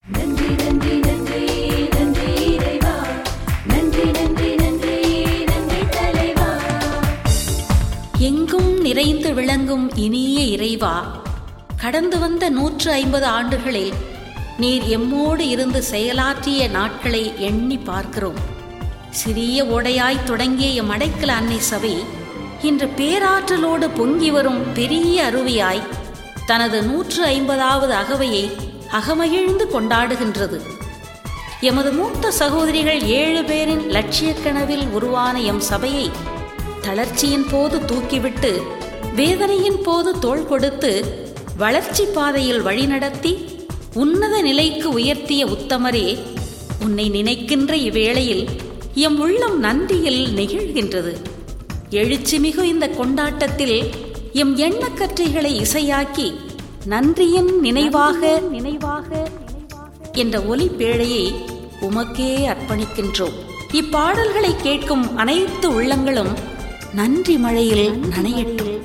நன்றி நன்றி நன்றி நன்றி இறைவா நன்றி நன்றி நன்றி நன்றி தலைவா எங்கும் நிறைந்து விளங்கும் இனிய இறைவா கடந்து வந்த நூற்று ஐம்பது ஆண்டுகளில் நீர் எம்மோடு இருந்து செயலாற்றிய நாட்களை எண்ணி பார்க்கிறோம் சிறிய ஓடையாய் தொடங்கிய எம் அடைக்கல அன்னை சபை இன்று பேராற்றலோடு பொங்கி வரும் பெரிய அருவியாய் தனது நூற்று ஐம்பதாவது அகவையை அகமகிழ்ந்து கொண்டாடுகின்றது எமது மூத்த சகோதரிகள் ஏழு பேரின் லட்சிய கனவில் உருவான எம் சபையை தளர்ச்சியின் போது தூக்கிவிட்டு வேதனையின் போது தோள் கொடுத்து வளர்ச்சி பாதையில் வழிநடத்தி உன்னத நிலைக்கு உயர்த்திய உத்தமரே உன்னை நினைக்கின்ற இவ்வேளையில் எம் உள்ளம் நன்றியில் நெகிழ்கின்றது எழுச்சிமிகு இந்த கொண்டாட்டத்தில் எம் எண்ணக்கற்றைகளை இசையாக்கி நன்றியின் நினைவாக நினைவாக என்ற ஒலி பேழையை உமக்கே அர்ப்பணிக்கின்றோம் இப்பாடல்களை கேட்கும் அனைத்து உள்ளங்களும் நன்றி மழையில் நனையட்டும்